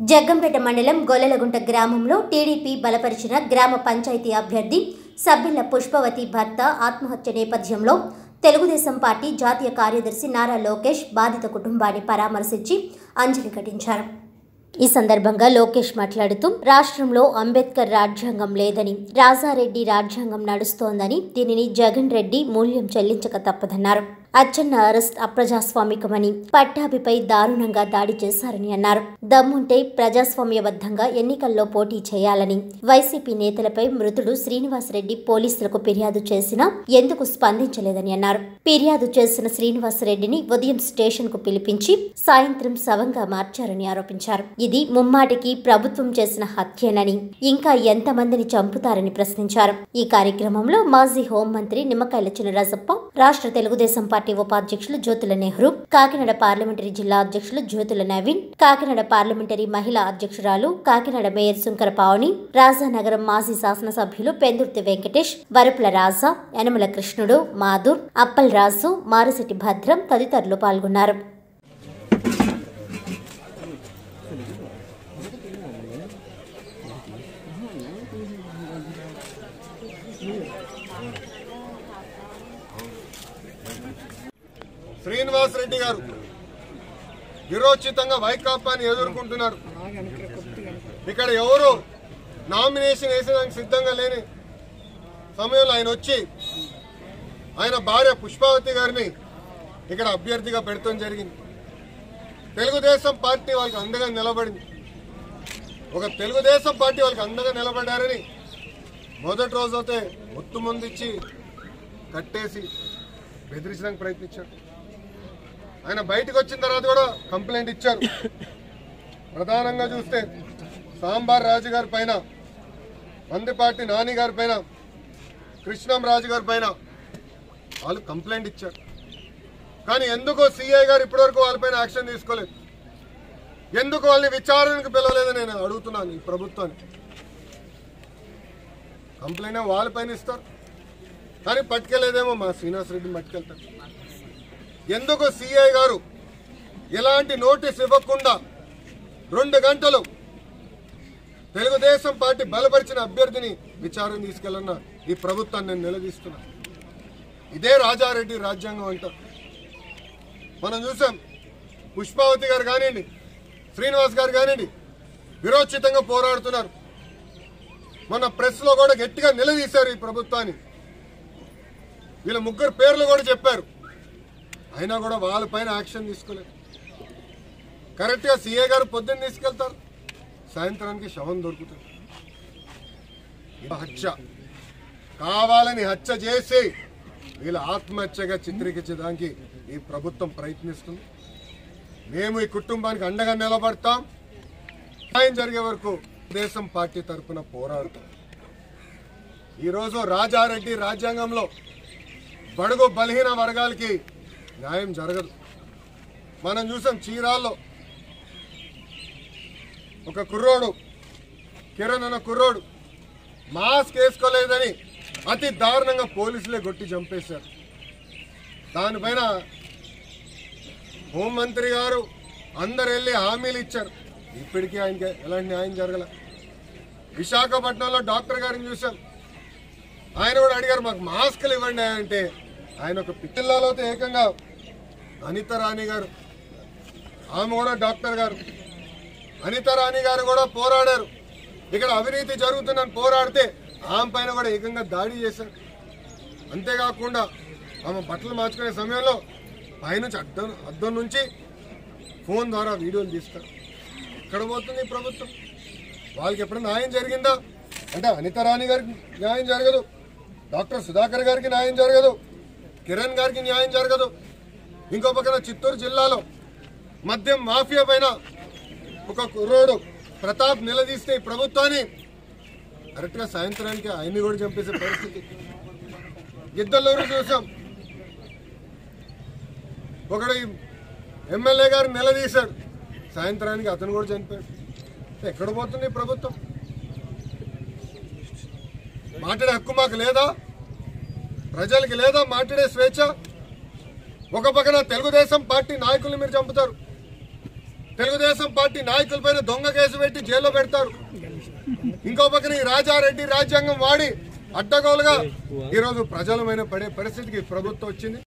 జగ్గంపేట మండలం గొల్లలగుంట గ్రామంలో టీడీపీ బలపరిచిన గ్రామ పంచాయతీ అభ్యర్థి సబ్బిళ్ల పుష్పవతి భర్త ఆత్మహత్య నేపథ్యంలో తెలుగుదేశం పార్టీ జాతీయ కార్యదర్శి నారా లోకేష్ బాధిత కుటుంబాన్ని పరామర్శించి అంజలి ఘటించారు ఈ సందర్భంగా లోకేష్ మాట్లాడుతూ రాష్ట్రంలో అంబేద్కర్ రాజ్యాంగం లేదని రాజారెడ్డి రాజ్యాంగం నడుస్తోందని దీనిని జగన్ రెడ్డి మూల్యం చెల్లించక తప్పదన్నారు అచ్చెన్న అరెస్ట్ అప్రజాస్వామికమని పట్టాభిపై దారుణంగా దాడి చేశారని అన్నారు దమ్ముంటే ప్రజాస్వామ్యబద్ధంగా ఎన్నికల్లో పోటీ చేయాలని వైసీపీ నేతలపై మృతుడు శ్రీనివాసరెడ్డి పోలీసులకు ఫిర్యాదు చేసినా ఎందుకు స్పందించలేదని అన్నారు ఫిర్యాదు చేసిన శ్రీనివాసరెడ్డిని ఉదయం స్టేషన్ కు పిలిపించి సాయంత్రం శవంగా మార్చారని ఆరోపించారు ఇది ముమ్మాటికి ప్రభుత్వం చేసిన హత్యేనని ఇంకా ఎంతమందిని చంపుతారని ప్రశ్నించారు ఈ కార్యక్రమంలో మాజీ హోంమంత్రి నిమ్మకాయల చినరాజప్ప రాష్ట్ర తెలుగుదేశం పార్టీ ఉపాధ్యక్షులు జ్యోతుల నెహ్రూ కాకినాడ పార్లమెంటరీ జిల్లా అధ్యక్షులు జ్యోతుల నవీన్ కాకినాడ పార్లమెంటరీ మహిళా అధ్యక్షురాలు కాకినాడ మేయర్ శుంకర పావని రాజానగరం మాజీ శాసనసభ్యులు పెందుర్తి వెంకటేష్ వరపుల రాజా యనమల కృష్ణుడు మాధుర్ అప్పల్ రాజు మారిశెట్టి భద్రం తదితరులు పాల్గొన్నారు శ్రీనివాస్ రెడ్డి గారు విరోచితంగా వైకాపాని ఎదుర్కొంటున్నారు ఇక్కడ ఎవరు నామినేషన్ వేసేదానికి సిద్ధంగా లేని సమయంలో ఆయన వచ్చి ఆయన భార్య పుష్పావతి గారిని ఇక్కడ అభ్యర్థిగా పెడతాం జరిగింది తెలుగుదేశం పార్టీ వాళ్ళకి అండగా నిలబడింది ఒక తెలుగుదేశం పార్టీ వాళ్ళకి అండగా నిలబడ్డారని మొదటి రోజైతే మొత్తు ముందు ఇచ్చి కట్టేసి బెదిరించడానికి ప్రయత్నించాడు ఆయన బయటకు వచ్చిన తర్వాత కూడా కంప్లైంట్ ఇచ్చారు ప్రధానంగా చూస్తే సాంబార్ రాజు గారి పైన మందిపాటి నాని గారి పైన కృష్ణం రాజు గారి పైన వాళ్ళు కంప్లైంట్ ఇచ్చారు కానీ ఎందుకో సిఐ గారు ఇప్పటివరకు వాళ్ళపైన యాక్షన్ తీసుకోలేదు ఎందుకు వాళ్ళని విచారణకు పిలవలేదని నేను అడుగుతున్నాను ఈ ప్రభుత్వాన్ని కంప్లైంట్ ఏమో వాళ్ళపైన ఇస్తారు కానీ పట్టుకెళ్ళేదేమో మా శ్రీనివాస్ రెడ్డిని పట్టుకెళ్తారు ఎందుకు సిఐ గారు ఎలాంటి నోటీస్ ఇవ్వకుండా రెండు గంటలు తెలుగుదేశం పార్టీ బలపరిచిన అభ్యర్థిని విచారణ తీసుకెళ్ళన్న ఈ ప్రభుత్వాన్ని నేను నిలదీస్తున్నా ఇదే రాజారెడ్డి రాజ్యాంగం అంటారు మనం చూసాం పుష్పావతి గారు కానివ్వండి శ్రీనివాస్ గారు కానివ్వండి విరోచితంగా పోరాడుతున్నారు మన ప్రెస్ లో కూడా గట్టిగా నిలదీశారు ఈ ప్రభుత్వాన్ని వీళ్ళ ముగ్గురు పేర్లు కూడా చెప్పారు అయినా కూడా వాళ్ళపైన యాక్షన్ తీసుకోలేదు కరెక్ట్ గా సీఏ గారు పొద్దున్న తీసుకెళ్తారు సాయంత్రానికి శవం దొరుకుతుంది ఇది హత్య కావాలని హత్య చేసి వీళ్ళ ఆత్మహత్యగా చిత్రీకరించడానికి ఈ ప్రభుత్వం ప్రయత్నిస్తుంది మేము ఈ కుటుంబానికి అండగా నిలబడతాం న్యాయం జరిగే వరకు దేశం పార్టీ తరఫున పోరాడుతాం ఈరోజు రాజారెడ్డి రాజ్యాంగంలో బడుగు బలహీన వర్గాలకి న్యాయం జరగదు మనం చూసాం చీరాల్లో ఒక కుర్రోడు కిరణ్ అన్న కుర్రోడు మాస్క్ వేసుకోలేదని అతి దారుణంగా పోలీసులే కొట్టి చంపేశారు దానిపైన హోంమంత్రి గారు అందరు వెళ్ళి హామీలు ఇచ్చారు ఇప్పటికీ ఆయనకి ఎలాంటి న్యాయం జరగల విశాఖపట్నంలో డాక్టర్ గారిని చూసాం ఆయన కూడా అడిగారు మాకు మాస్కులు ఇవ్వండి అంటే ఆయన ఒక పిచ్చిల్లాలో అయితే ఏకంగా అనిత రాణి గారు ఆమె కూడా డాక్టర్ గారు అనిత రాణి గారు కూడా పోరాడారు ఇక్కడ అవినీతి జరుగుతుందని పోరాడితే ఆమె పైన కూడా ఏకంగా దాడి చేశారు అంతేకాకుండా ఆమె బట్టలు మార్చుకునే సమయంలో పైనుంచి అద్దం అద్దం నుంచి ఫోన్ ద్వారా వీడియోలు తీస్తారు ఎక్కడ పోతుంది ఈ ప్రభుత్వం వాళ్ళకి ఎప్పుడైనా న్యాయం జరిగిందా అంటే అనిత రాణి గారికి న్యాయం జరగదు డాక్టర్ సుధాకర్ గారికి న్యాయం జరగదు కిరణ్ గారికి న్యాయం జరగదు ఇంకో పక్కన చిత్తూరు జిల్లాలో మద్యం మాఫియా పైన ఒక కుర్రోడు ప్రతాప్ నిలదీస్తే ఈ ప్రభుత్వాన్ని కరెక్ట్గా సాయంత్రానికి ఆయన్ని కూడా చంపేసే పరిస్థితి గిద్దలూరు చూసాం ఒకడు ఈ ఎమ్మెల్యే గారు నిలదీశాడు సాయంత్రానికి అతను కూడా చనిపోయాడు ఎక్కడ పోతుంది ఈ ప్రభుత్వం మాట్లాడే హక్కు మాకు లేదా ప్రజలకి లేదా మాట్లాడే స్వేచ్ఛ ఒక పక్కన తెలుగుదేశం పార్టీ నాయకుల్ని మీరు చంపుతారు తెలుగుదేశం పార్టీ నాయకులపైన దొంగ కేసు పెట్టి జైల్లో పెడతారు ఇంకో పక్కన ఈ రాజారెడ్డి రాజ్యాంగం వాడి అడ్డగోలుగా ఈరోజు ప్రజలమైన పడే పరిస్థితికి ఈ ప్రభుత్వం వచ్చింది